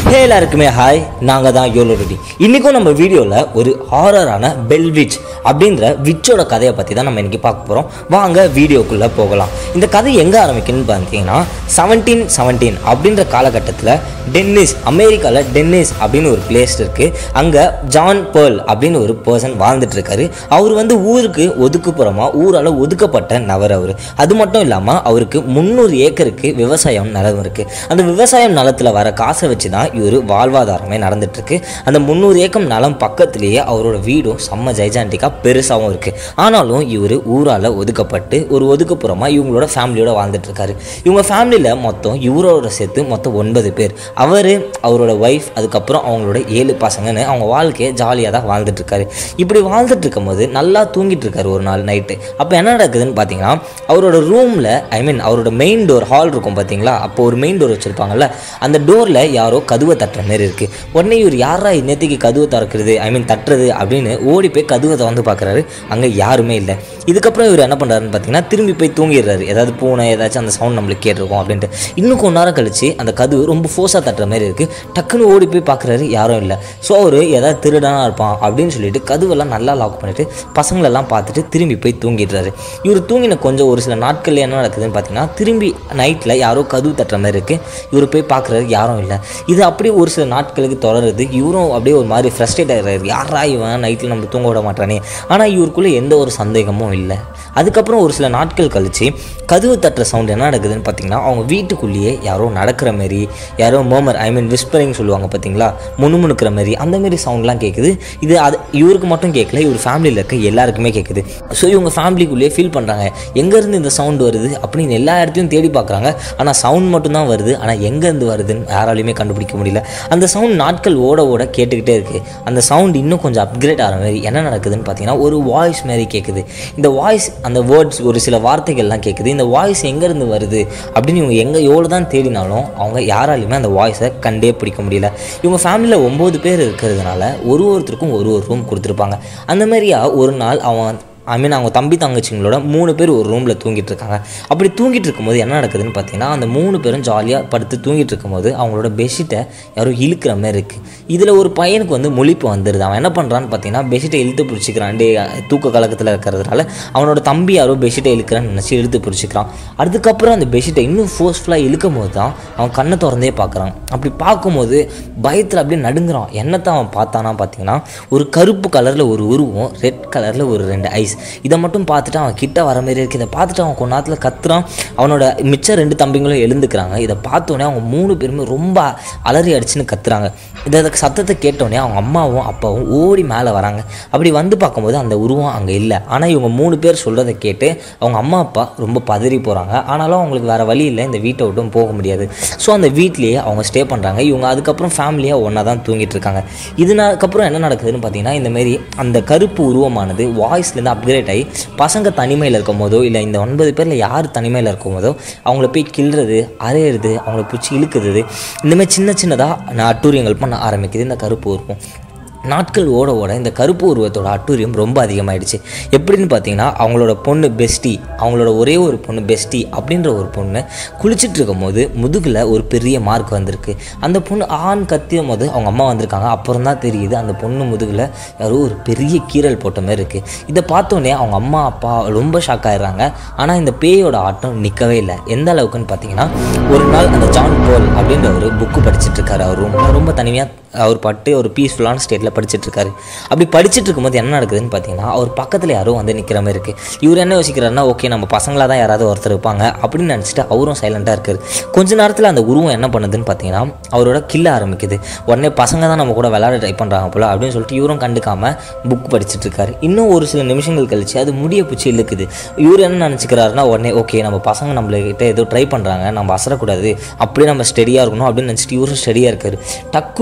ஹே எல்லாருக்குமே ஹாய் நாங்கள் தான் யோலோ ரெடி இன்றைக்கும் நம்ம வீடியோவில் ஒரு ஹாரரான பெல் விச் அப்படின்ற விச்சோட கதையை பற்றி தான் நம்ம இன்றைக்கி பார்க்க போகிறோம் வாங்க வீடியோக்குள்ளே போகலாம் இந்த கதை எங்கே ஆரம்பிக்குன்னு பார்த்தீங்கன்னா செவன்டீன் செவன்டீன் அப்படின்ற காலகட்டத்தில் டென்னிஸ் அமெரிக்காவில் டென்னிஸ் அப்படின்னு ஒரு பிளேஸ் இருக்குது அங்கே ஜான் பேர்ல் அப்படின்னு ஒரு பர்சன் வாழ்ந்துட்டு இருக்காரு அவர் வந்து ஊருக்கு ஒதுக்குப்புறமா ஊரால் ஒதுக்கப்பட்ட நபர் அவர் அது மட்டும் இல்லாமல் அவருக்கு முந்நூறு ஏக்கருக்கு விவசாயம் நிலம் இருக்குது அந்த விவசாயம் நிலத்தில் வர காசை வச்சு தான் இவர் வாழ்வாதாரமே நடந்துட்டு இருக்கு அந்த முந்நூறு ஏக்கம் நிலம் பக்கத்துலேயே அவரோட வீடும் செம்ம ஜெய்ஜாண்டிக்காக பெருசாகவும் இருக்குது ஆனாலும் இவர் ஊரால் ஒதுக்கப்பட்டு ஒரு ஒதுக்குப்புறமா இவங்களோட ஃபேமிலியோட வாழ்ந்துட்டு இருக்காரு இவங்க ஃபேமிலியில் மொத்தம் இவரோட சேர்த்து மொத்தம் ஒன்பது பேர் அவர் அவரோட ஒய்ஃப் அதுக்கப்புறம் அவங்களோட ஏழு பசங்கன்னு அவங்க வாழ்க்கையை ஜாலியாக தான் வாழ்ந்துட்டு இருக்காரு இப்படி வாழ்ந்துட்டு இருக்கும்போது நல்லா தூங்கிட்டு இருக்காரு ஒரு நாள் நைட்டு அப்போ என்ன நடக்குதுன்னு பார்த்தீங்கன்னா அவரோட ரூமில் ஐ மீன் அவரோட மெயின் டோர் ஹால் இருக்கும் பார்த்தீங்களா அப்போ ஒரு மெயின் டோர் வச்சுருப்பாங்கல்ல அந்த டோரில் யாரோ கதவை தட்டுற மாதிரி இருக்குது உடனே இவர் யாரா இன்னத்துக்கு கதவை திறக்கிறது ஐ மீன் தட்டுறது அப்படின்னு ஓடி போய் கதவை வந்து பார்க்குறாரு அங்கே யாருமே இல்லை இதுக்கப்புறம் இவர் என்ன பண்ணுறாருன்னு பார்த்தீங்கன்னா திரும்பி போய் தூங்கிடுறாரு ஏதாவது பூனை ஏதாச்சும் அந்த சவுண்ட் நம்மளுக்கு கேட்டிருக்கோம் அப்படின்ட்டு இன்னும் கொஞ்ச நேரம் கழிச்சு அந்த கதவு ரொம்ப ஃபோர்ஸாக தட்டுற மாதிரி இருக்குது டக்குன்னு ஓடி போய் பார்க்குறாரு யாரும் இல்லை ஸோ அவர் ஏதாவது திருடனா இருப்பான் அப்படின்னு சொல்லிட்டு கதவெல்லாம் நல்லா லாக் பண்ணிட்டு பசங்களெல்லாம் பார்த்துட்டு திரும்பி போய் தூங்கிடுறாரு இவர் தூங்கின கொஞ்சம் ஒரு சில நாட்கள்ல என்ன நடக்குதுன்னு பார்த்தீங்கன்னா திரும்பி நைட்டில் யாரோ கதவு தட்டுற மாதிரி இருக்குது இவர் போய் பார்க்குறாரு யாரும் இல்லை இது அப்படியே ஒரு சில நாட்களுக்கு தொடருது இவரும் அப்படியே ஒரு மாதிரி ஃப்ரஸ்ட்ரேட் ஆகிறாரு யாரா இவன் நைட்டில் நம்ம தூங்க விட மாட்டானே ஆனால் இவருக்குள்ளே எந்த ஒரு சந்தேகமும் இல்லை அதுக்கப்புறம் ஒரு சில நாட்கள் கழிச்சு கதவு தட்டுற சவுண்ட் என்ன நடக்குதுன்னு பார்த்தீங்கன்னா அவங்க வீட்டுக்குள்ளேயே யாரோ நடக்கிற மாதிரி யாரோ மோமர் ஐ மீன் விஸ்பரிங் சொல்லுவாங்க பார்த்தீங்களா முணுமுணுக்கிற மாதிரி அந்த மாதிரி சவுண்ட்லாம் கேட்குது இது அது இவருக்கு மட்டும் கேட்கல இவர் ஃபேமிலியில் இருக்க எல்லாருக்குமே கேட்குது ஸோ இவங்க ஃபேமிலிக்குள்ளேயே ஃபீல் பண்ணுறாங்க எங்கேருந்து இந்த சவுண்ட் வருது அப்படின்னு எல்லா இடத்தையும் தேடி பார்க்குறாங்க ஆனால் சவுண்ட் மட்டும்தான் வருது ஆனால் எங்கேருந்து வருதுன்னு யாராலையுமே கண்டுபிடிக்க முடியல அந்த சவுண்ட் நாட்கள் ஓட ஓட கேட்டுக்கிட்டே இருக்குது அந்த சவுண்ட் இன்னும் கொஞ்சம் அப்கிரேட் ஆகிற மாதிரி என்ன நடக்குதுன்னு பார்த்தீங்கன்னா ஒரு வாய்ஸ் மாதிரி கேட்குது இந்த வாய்ஸ் அந்த வேர்ட்ஸ் ஒரு சில வார்த்தைகள்லாம் கேட்குது இந்த வாய்ஸ் எங்கேருந்து வருது அப்படின்னு இவங்க எங்கே எவ்வளோ தான் தேடினாலும் அவங்க யாராலையுமே அந்த வாய்ஸை கண்டே பிடிக்க முடியல இவங்க ஃபேமிலியில் ஒம்பது பேர் இருக்கிறதுனால ஒரு ஒருத்தருக்கும் ஒரு ஒரு ரூம் கொடுத்துருப்பாங்க அந்த மாதிரியா ஒரு நாள் அவன் ஐ மீன் அவங்க தம்பி தங்கச்சிங்களோட மூணு பேர் ஒரு ரூமில் தூங்கிட்டு இருக்காங்க அப்படி தூங்கிட்டு இருக்கும்போது என்ன நடக்குதுன்னு பார்த்தீங்கன்னா அந்த மூணு பேரும் ஜாலியாக படுத்து தூங்கிட்டு இருக்கும்போது அவங்களோட பெட்ஷீட்டை யாரோ இழுக்கிற மாதிரி இருக்குது இதில் ஒரு பையனுக்கு வந்து முழிப்பு வந்துடுது அவன் என்ன பண்ணுறான்னு பார்த்தீங்கன்னா பெட்ஷீட்டை இழுத்து பிடிச்சிக்கிறான் டே தூக்க கலக்கத்தில் இருக்கிறதுனால அவனோட தம்பி யாரோ பெட்ஷீட்டை இழுக்கிறான்னு நினச்சி இழுத்து பிடிச்சிக்கிறான் அதுக்கப்புறம் அந்த பெட்ஷீட்டை இன்னும் ஃபோர்ஸ்ஃபுல்லாக இழுக்கும் போது தான் அவன் கண்ணை திறந்தே பார்க்குறான் அப்படி பார்க்கும்போது பயத்தில் அப்படியே நடுங்குறான் என்னத்தை அவன் பார்த்தானா பார்த்தீங்கன்னா ஒரு கருப்பு கலரில் ஒரு உருவம் ரெட் கலரில் ஒரு ரெண்டு ஐஸ் இதை மட்டும் பார்த்துட்டு அவன் கிட்ட வர மாதிரி இருக்குது இதை பார்த்துட்டு அவன் கொஞ்ச நேரத்தில் கத்துறான் அவனோட மிச்ச ரெண்டு தம்பிங்களும் எழுந்துக்கிறாங்க இதை பார்த்தோன்னே அவங்க மூணு பேருமே ரொம்ப அலறி அடிச்சுன்னு கத்துறாங்க இதை அதுக்கு சத்தத்தை கேட்டோடனே அவங்க அம்மாவும் அப்பாவும் ஓடி மேலே வராங்க அப்படி வந்து பார்க்கும்போது அந்த உருவம் அங்கே இல்லை ஆனால் இவங்க மூணு பேர் சொல்கிறத கேட்டு அவங்க அம்மா அப்பா ரொம்ப பதறி போகிறாங்க ஆனாலும் அவங்களுக்கு வேறு வழி இல்லை இந்த வீட்டை விட்டும் போக முடியாது ஸோ அந்த வீட்லேயே அவங்க ஸ்டே பண்ணுறாங்க இவங்க அதுக்கப்புறம் ஃபேமிலியாக ஒன்றா தான் தூங்கிட்டு இருக்காங்க இதுனக்கப்புறம் என்ன நடக்குதுன்னு பார்த்தீங்கன்னா இந்த மாதிரி அந்த கருப்பு உருவமானது வாய்ஸ்லேருந்து அப்கிரேட் ஆகி பசங்க தனிமையில் இருக்கும் போதோ இல்லை இந்த ஒன்பது பேரில் யார் தனிமையில் இருக்கும் போதோ அவங்கள போய் கிள்றது அரையிறது அவங்கள பிடிச்சி இழுக்குறது இந்த மாதிரி சின்ன சின்னதாக நான் அட்டூரியங்கள் பண்ண ஆரம்பிக்குது இந்த கருப்பு உருவம் நாட்கள் ஓட ஓட இந்த கருப்பு உருவத்தோட அட்டூரியம் ரொம்ப அதிகமாயிடுச்சு எப்படின்னு பார்த்தீங்கன்னா அவங்களோட பொண்ணு பெஸ்டி அவங்களோட ஒரே ஒரு பொண்ணு பெஸ்டி அப்படின்ற ஒரு பொண்ணு குளிச்சுட்டு இருக்கும்போது முதுகில் ஒரு பெரிய மார்க் வந்திருக்கு அந்த பொண்ணு ஆண் கத்தியும் போது அவங்க அம்மா வந்திருக்காங்க அப்புறம் தான் தெரியுது அந்த பொண்ணு முதுகில் யாரோ ஒரு பெரிய கீரல் போட்ட மாதிரி இருக்குது இதை பார்த்தோன்னே அவங்க அம்மா அப்பா ரொம்ப ஷாக் ஆயிடுறாங்க ஆனால் இந்த பேயோட ஆட்டம் நிற்கவே இல்லை எந்த அளவுக்குன்னு பார்த்தீங்கன்னா ஒரு நாள் அந்த ஜான் போல் அப்படின்ற ஒரு புக்கு படிச்சுட்டு இருக்காரு அவர் ரொம்ப ரொம்ப தனிமையாக அவர் பட்டு ஒரு பீஸ்ஃபுல்லான ஸ்டேட்டில் படிச்சுட்டு இருக்காரு அப்படி படிச்சுட்டு இருக்கும்போது என்ன நடக்குதுன்னு பார்த்தீங்கன்னா அவர் பக்கத்தில் யாரோ வந்து நிற்கிற மாதிரி இருக்குது இவர் என்ன யோசிக்கிறாருன்னா ஓகே நம்ம பசங்களாக தான் யாராவது ஒருத்தர் இருப்பாங்க அப்படின்னு நினச்சிட்டு அவரும் சைலண்ட்டாக இருக்காரு கொஞ்ச நேரத்தில் அந்த உருவம் என்ன பண்ணுதுன்னு பார்த்தீங்கன்னா அவரோட கில்ல ஆரம்பிக்குது உடனே பசங்க தான் நம்ம கூட விளையாட ட்ரை பண்ணுறாங்க போல அப்படின்னு சொல்லிட்டு இவரும் கண்டுக்காம புக் படிச்சுட்டு இருக்காரு இன்னும் ஒரு சில நிமிஷங்கள் கழிச்சு அது முடிய பிடிச்சி இழுக்குது இவர் என்ன நினச்சிக்கிறாருன்னா உடனே ஓகே நம்ம பசங்க நம்மளுக்கிட்ட ஏதோ ட்ரை பண்ணுறாங்க நம்ம அசரக்கூடாது அப்படியே நம்ம ஸ்டெடியாக இருக்கணும் அப்படின்னு நினச்சிட்டு இவரும் ஸ்டெடியாக இருக்காரு டக்குன்னு ஒரு செகண்ட்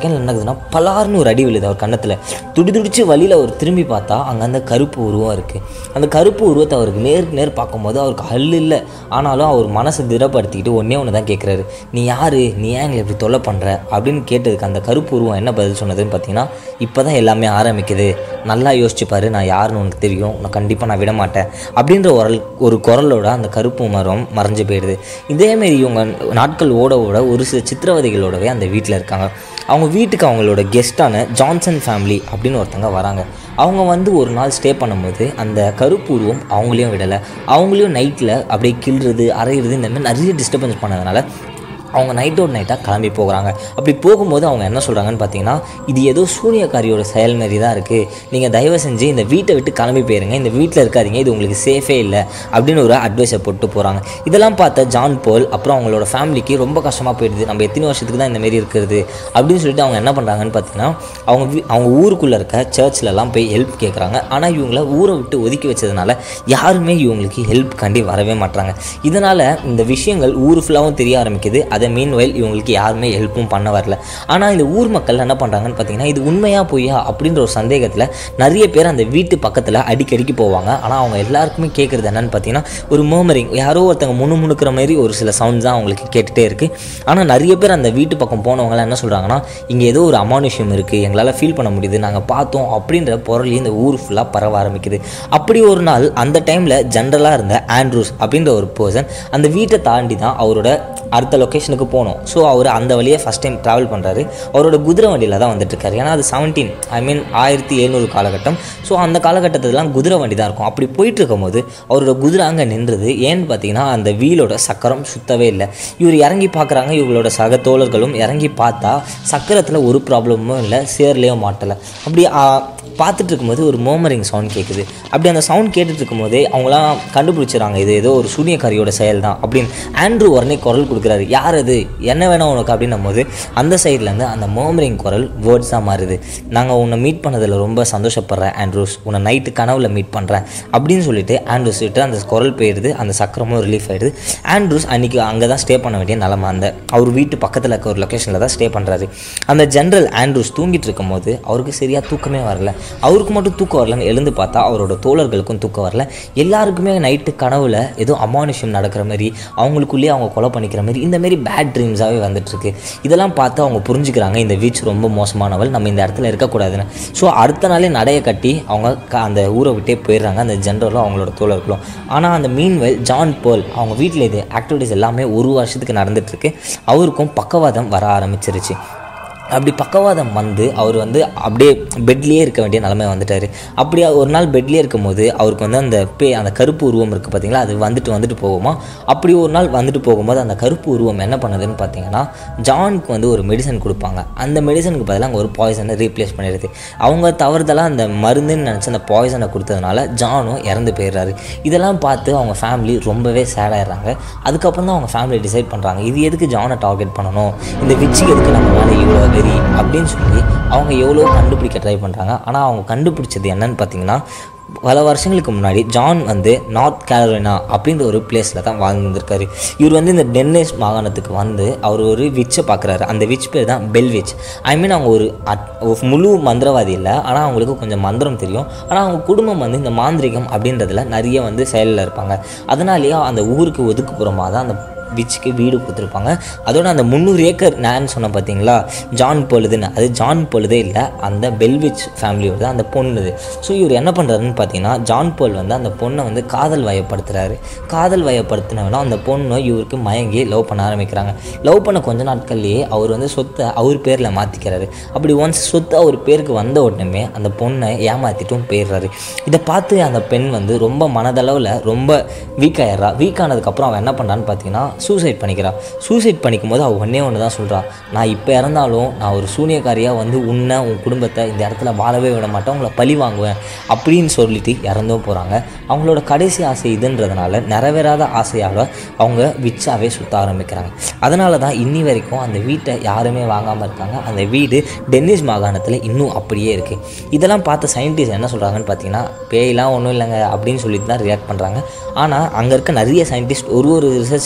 செகண்ட் என்ன ஆகுதுன்னா பலார்னு ஒரு அடி விழுது அவர் கன்னத்தில் துடி துடிச்சு வழியில் அவர் திரும்பி பார்த்தா அங்கே அந்த கருப்பு உருவம் இருக்குது அந்த கருப்பு உருவத்தை அவருக்கு நேருக்கு நேர் பார்க்கும்போது அவருக்கு ஹல் இல்லை ஆனாலும் அவர் மனசை திடப்படுத்திக்கிட்டு ஒன்றே ஒன்று தான் கேட்குறாரு நீ யார் நீ ஏன் எங்களை இப்படி தொல்லை பண்ணுற அப்படின்னு கேட்டதுக்கு அந்த கருப்பு உருவம் என்ன பதில் சொன்னதுன்னு பார்த்தீங்கன்னா இப்போ தான் எல்லாமே ஆரம்பிக்குது நல்லா யோசிச்சு பாரு நான் யாருன்னு உனக்கு தெரியும் உன்னை கண்டிப்பாக நான் விட மாட்டேன் அப்படின்ற ஒரு ஒரு குரலோட அந்த கருப்பு மரம் மறைஞ்சு போயிடுது இதேமாரி இவங்க நாட்கள் ஓட ஓட ஒரு சில சித்திரவதைகளோடவே அந்த வீட்டில் இருக்காங்க அவங்க வீட்டுக்கு அவங்களோட கெஸ்ட்டான ஜான்சன் ஃபேமிலி அப்படின்னு ஒருத்தங்க வராங்க அவங்க வந்து ஒரு நாள் ஸ்டே பண்ணும்போது அந்த கருப்பு உருவம் அவங்களையும் விடலை அவங்களையும் நைட்டில் அப்படியே கிள்றது அரைகிறது இந்த மாதிரி நிறைய டிஸ்டர்பன்ஸ் பண்ணதுனால அவங்க நைட்டோட நைட்டாக கிளம்பி போகிறாங்க அப்படி போகும்போது அவங்க என்ன சொல்கிறாங்கன்னு பார்த்தீங்கன்னா இது ஏதோ சூனியக்காரியோட செயல் மாரி தான் இருக்குது நீங்கள் தயவு செஞ்சு இந்த வீட்டை விட்டு கிளம்பி போயிருங்க இந்த வீட்டில் இருக்காதீங்க இது உங்களுக்கு சேஃபே இல்லை அப்படின்னு ஒரு அட்வைஸை போட்டு போகிறாங்க இதெல்லாம் பார்த்த ஜான் போல் அப்புறம் அவங்களோட ஃபேமிலிக்கு ரொம்ப கஷ்டமாக போயிடுது நம்ம எத்தனை வருஷத்துக்கு தான் இந்த மாரி இருக்கிறது அப்படின்னு சொல்லிட்டு அவங்க என்ன பண்ணுறாங்கன்னு பார்த்தீங்கன்னா அவங்க வீ- அவங்க ஊருக்குள்ளே இருக்க சர்ச்லலாம் போய் ஹெல்ப் கேட்குறாங்க ஆனால் இவங்கள ஊரை விட்டு ஒதுக்கி வச்சதுனால யாருமே இவங்களுக்கு ஹெல்ப் கண்டி வரவே மாட்டாங்க இதனால் இந்த விஷயங்கள் ஊர் ஃபுல்லாகவும் தெரிய ஆரம்பிக்குது அதை மீன்வைல் இவங்களுக்கு யாருமே ஹெல்ப்பும் பண்ண வரல ஆனால் இந்த ஊர் மக்கள் என்ன பண்ணுறாங்கன்னு பார்த்தீங்கன்னா இது உண்மையா பொய்யா அப்படின்ற ஒரு சந்தேகத்தில் நிறைய பேர் அந்த வீட்டு பக்கத்தில் அடிக்கடிக்கு போவாங்க ஆனால் அவங்க எல்லாருக்குமே கேட்குறது என்னன்னு பார்த்தீங்கன்னா ஒரு மோமரிங் யாரோ ஒருத்தங்க முணு முணுக்கிற மாதிரி ஒரு சில சவுண்ட்ஸ் தான் அவங்களுக்கு கேட்டுகிட்டே இருக்குது ஆனால் நிறைய பேர் அந்த வீட்டு பக்கம் போனவங்களாம் என்ன சொல்கிறாங்கன்னா இங்கே ஏதோ ஒரு அமானுஷ்யம் இருக்குது எங்களால் ஃபீல் பண்ண முடியுது நாங்கள் பார்த்தோம் அப்படின்ற பொருள் இந்த ஊர் ஃபுல்லாக பரவ ஆரம்பிக்குது அப்படி ஒரு நாள் அந்த டைமில் ஜென்ரலாக இருந்த ஆண்ட்ரூஸ் அப்படின்ற ஒரு பர்சன் அந்த வீட்டை தாண்டி தான் அவரோட அடுத்த லொக்கேஷனுக்கு போகணும் ஸோ அவர் அந்த வழியே ஃபஸ்ட் டைம் ட்ராவல் பண்ணுறாரு அவரோட குதிரை வண்டியில் தான் வந்துட்டு இருக்காரு ஏன்னா அது செவன்டீன் ஐ மீன் ஆயிரத்தி எழுநூறு காலகட்டம் ஸோ அந்த காலகட்டத்திலலாம் குதிரை வண்டி தான் இருக்கும் அப்படி போயிட்டு இருக்கும்போது அவரோட குதிரை அங்கே நின்றுது ஏன்னு பார்த்தீங்கன்னா அந்த வீலோட சக்கரம் சுத்தவே இல்லை இவர் இறங்கி பார்க்குறாங்க இவங்களோட சக தோழர்களும் இறங்கி பார்த்தா சக்கரத்தில் ஒரு ப்ராப்ளமும் இல்லை சேர்லேயும் மாட்டலை அப்படி ஆ, பார்த்துட்டு இருக்கும்போது ஒரு மோமரிங் சவுண்ட் கேட்குது அப்படி அந்த சவுண்ட் கேட்டுட்டு இருக்கும்போதே அவங்களாம் கண்டுபிடிச்சிடறாங்க இது ஏதோ ஒரு சூனியக்காரியோட செயல் தான் அப்படின்னு ஆண்ட்ரூ உடனே குரல் கொடுக்குறாரு யார் அது என்ன வேணும் உனக்கு அப்படின்னும் போது அந்த சைட்லேருந்து அந்த மோமரிங் குரல் வேர்ட்ஸ் தான் மாறுது நாங்கள் உன்னை மீட் பண்ணதில் ரொம்ப சந்தோஷப்படுறேன் ஆண்ட்ரூஸ் உன்னை நைட்டு கனவுல மீட் பண்ணுறேன் அப்படின்னு சொல்லிட்டு ஆண்ட்ரூஸ் கிட்ட அந்த குரல் போயிடுது அந்த சக்கரமும் ரிலீஃப் ஆயிடுது ஆண்ட்ரூஸ் அன்னைக்கு அங்கே தான் ஸ்டே பண்ண வேண்டிய நிலமை அந்த அவர் வீட்டு பக்கத்தில் இருக்க ஒரு லொக்கேஷனில் தான் ஸ்டே பண்ணுறாரு அந்த ஜென்ரல் ஆண்ட்ரூஸ் தூங்கிட்டு இருக்கும்போது அவருக்கு சரியாக தூக்கமே வரல அவருக்கு மட்டும் தூக்கம் வரலன்னு எழுந்து பார்த்தா அவரோட தோழர்களுக்கும் தூக்கம் வரல எல்லாருக்குமே நைட்டு கனவுல ஏதோ அமானுஷ்யம் நடக்கிற மாதிரி அவங்களுக்குள்ளேயே அவங்க கொலை பண்ணிக்கிற மாதிரி இந்த மாதிரி பேட் ட்ரீம்ஸாகவே வந்துட்டு இருக்கு இதெல்லாம் பார்த்து அவங்க புரிஞ்சுக்கிறாங்க இந்த வீச் ரொம்ப மோசமானவள் நம்ம இந்த இடத்துல இருக்கக்கூடாதுன்னு ஸோ அடுத்த நாளே நடைய கட்டி அவங்க க- அந்த ஊரை விட்டே போயிடுறாங்க அந்த ஜென்ரலும் அவங்களோட தோழர்களும் ஆனால் அந்த மீன்வெல் ஜான் போல் அவங்க வீட்டில் இது ஆக்டிவிட்டீஸ் எல்லாமே ஒரு வருஷத்துக்கு நடந்துட்டு இருக்கு அவருக்கும் பக்கவாதம் வர ஆரம்பிச்சிருச்சு அப்படி பக்கவாதம் வந்து அவர் வந்து அப்படியே பெட்லேயே இருக்க வேண்டிய நிலைமை வந்துட்டார் அப்படி ஒரு நாள் பெட்லேயே இருக்கும்போது அவருக்கு வந்து அந்த பே அந்த கருப்பு உருவம் இருக்குது பார்த்தீங்களா அது வந்துட்டு வந்துட்டு போகுமா அப்படி ஒரு நாள் வந்துட்டு போகும்போது அந்த கருப்பு உருவம் என்ன பண்ணுதுன்னு பார்த்தீங்கன்னா ஜானுக்கு வந்து ஒரு மெடிசன் கொடுப்பாங்க அந்த மெடிசனுக்கு பதிலாக அங்கே ஒரு பாய்சனை ரீப்ளேஸ் பண்ணிடுது அவங்க தவறுதலாக அந்த மருந்துன்னு நினச்சி அந்த பாய்சனை கொடுத்ததுனால ஜானும் இறந்து போயிடுறாரு இதெல்லாம் பார்த்து அவங்க ஃபேமிலி ரொம்பவே சேடாயிடுறாங்க அதுக்கப்புறம் தான் அவங்க ஃபேமிலி டிசைட் பண்ணுறாங்க இது எதுக்கு ஜானை டார்கெட் பண்ணணும் இந்த விச்சுக்கு எதுக்கு நம்ம மேலே இவ்வளோ வெறி அப்படின்னு சொல்லி அவங்க எவ்வளோ கண்டுபிடிக்க ட்ரை பண்ணுறாங்க ஆனால் அவங்க கண்டுபிடிச்சது என்னன்னு பார்த்தீங்கன்னா பல வருஷங்களுக்கு முன்னாடி ஜான் வந்து நார்த் கேரோலினா அப்படின்ற ஒரு பிளேஸில் தான் வாழ்ந்துருக்காரு இவர் வந்து இந்த டென்னிஸ் மாகாணத்துக்கு வந்து அவர் ஒரு விச்சை பார்க்குறாரு அந்த விச் பேர் தான் பெல் விச் ஐ மீன் அவங்க ஒரு அட்- ஒரு முழு மந்திரவாதி இல்லை ஆனால் அவங்களுக்கு கொஞ்சம் மந்திரம் தெரியும் ஆனால் அவங்க குடும்பம் வந்து இந்த மாந்திரிகம் அப்படின்றதுல நிறைய வந்து செயலில் இருப்பாங்க அதனாலேயே அந்த ஊருக்கு ஒதுக்குப்புறமாக தான் அந்த விச்சுக்கு வீடு கொடுத்துருப்பாங்க அதோட அந்த முந்நூறு ஏக்கர் நான் சொன்னேன் பார்த்தீங்களா ஜான் பொழுதுன்னு அது ஜான் பொழுதே இல்லை அந்த பெல்விச் ஃபேமிலியோட அந்த பொண்ணு இது ஸோ இவர் என்ன பண்ணுறாருன்னு பார்த்தீங்கன்னா ஜான் போல் வந்து அந்த பொண்ணை வந்து காதல் வயப்படுத்துறாரு காதல் வயப்படுத்தினவனா அந்த பொண்ணு இவருக்கு மயங்கி லவ் பண்ண ஆரம்பிக்கிறாங்க லவ் பண்ண கொஞ்ச நாட்கள்லேயே அவர் வந்து சொத்தை அவர் பேரில் மாற்றிக்கிறாரு அப்படி ஒன்ஸ் சொத்து அவர் பேருக்கு வந்த உடனே அந்த பொண்ணை ஏமாற்றிட்டும் போயிடுறாரு இதை பார்த்து அந்த பெண் வந்து ரொம்ப மனதளவில் ரொம்ப வீக் ஆயிடுறா வீக் ஆனதுக்கப்புறம் அவன் என்ன பண்ணுறான்னு பார்த்தீங்கன்னா சூசைட் பண்ணிக்கிறா சூசைட் பண்ணிக்கும் போது அவள் ஒன்றே ஒன்று தான் சொல்கிறா நான் இப்போ இறந்தாலும் நான் ஒரு சூனியக்காரியாக வந்து உன்னை உன் குடும்பத்தை இந்த இடத்துல வாழவே விட மாட்டேன் உங்களை பழி வாங்குவேன் அப்படின்னு சொல்லிட்டு இறந்தும் போகிறாங்க அவங்களோட கடைசி ஆசை இதுன்றதுனால நிறைவேறாத ஆசையால் அவங்க விச்சாவே சுற்ற ஆரம்பிக்கிறாங்க அதனால தான் இன்னி வரைக்கும் அந்த வீட்டை யாருமே வாங்காமல் இருக்காங்க அந்த வீடு டென்னிஸ் மாகாணத்தில் இன்னும் அப்படியே இருக்குது இதெல்லாம் பார்த்த சயின்டிஸ்ட் என்ன சொல்கிறாங்கன்னு பார்த்தீங்கன்னா பேயெல்லாம் ஒன்றும் இல்லைங்க அப்படின்னு சொல்லிட்டு தான் ரியாக்ட் பண்ணுறாங்க ஆனால் அங்கே இருக்க நிறைய சயின்டிஸ்ட் ஒரு ஒரு ரிசர்ச்சர்ஸ் ஒன்று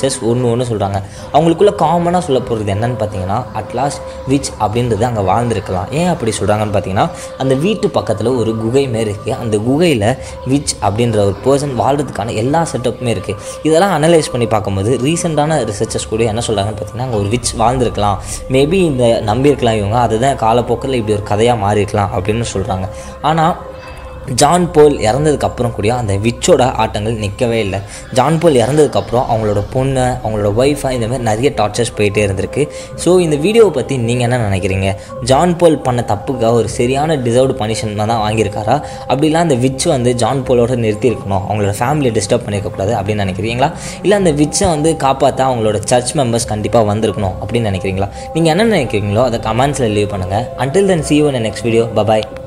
ஒன்று ஒன்று சொல்கிறாங்க அவங்களுக்குள்ள காமனாக சொல்ல போகிறது என்னன்னு பார்த்தீங்கன்னா அட்லாஸ்ட் விச் அப்படின்றது அங்கே வாழ்ந்துருக்கலாம் ஏன் அப்படி சொல்கிறாங்கன்னு பார்த்தீங்கன்னா அந்த வீட்டு பக்கத்தில் ஒரு குகை மாரி இருக்குது அந்த குகையில் விச் அப்படின்ற ஒரு பர்சன் வாழ்கிறதுக்கான எல்லா செட்டப்புமே இருக்குது இதெல்லாம் அனலைஸ் பண்ணி பார்க்கும்போது ரீசெண்டான ரிசர்ச்சர்ஸ் கூட என்ன சொல்கிறாங்கன்னு பார்த்தீங்கன்னா அங்கே ஒரு விச் வாழ்ந்துருக்கலாம் மேபி இந்த நம்பியிருக்கலாம் இவங்க அதுதான் காலப்போக்கில் இப்படி ஒரு கதையாக மாறியிருக்கலாம் அப்படின்னு சொல்கிறாங்க ஆனால் ஜான் போல் இறந்ததுக்கு அப்புறம் கூட அந்த விச்சோட ஆட்டங்கள் நிற்கவே இல்லை ஜான் போல் இறந்ததுக்கப்புறம் அவங்களோட பொண்ணு அவங்களோட ஒய்ஃபை இந்த மாதிரி நிறைய டார்ச்சர்ஸ் போயிட்டே இருந்திருக்கு ஸோ இந்த வீடியோவை பற்றி நீங்கள் என்ன நினைக்கிறீங்க ஜான் போல் பண்ண தப்புக்காக ஒரு சரியான டிசர்வ்டு பனிஷ்மெண்ட் தான் வாங்கியிருக்காரா அப்படிலாம் அந்த விச் வந்து ஜான் போலோட நிறுத்தியிருக்கணும் அவங்களோட ஃபேமிலியை டிஸ்டர்ப் பண்ணியிருக்கக்கூடாது அப்படின்னு நினைக்கிறீங்களா இல்லை அந்த விச்சை வந்து காப்பாற்ற அவங்களோட சர்ச் மெம்பர்ஸ் கண்டிப்பாக வந்திருக்கணும் அப்படின்னு நினைக்கிறீங்களா நீங்கள் என்ன நினைக்கிறீங்களோ அதை கமெண்ட்ஸில் லீவ் பண்ணுங்கள் until then see you in the next video bye bye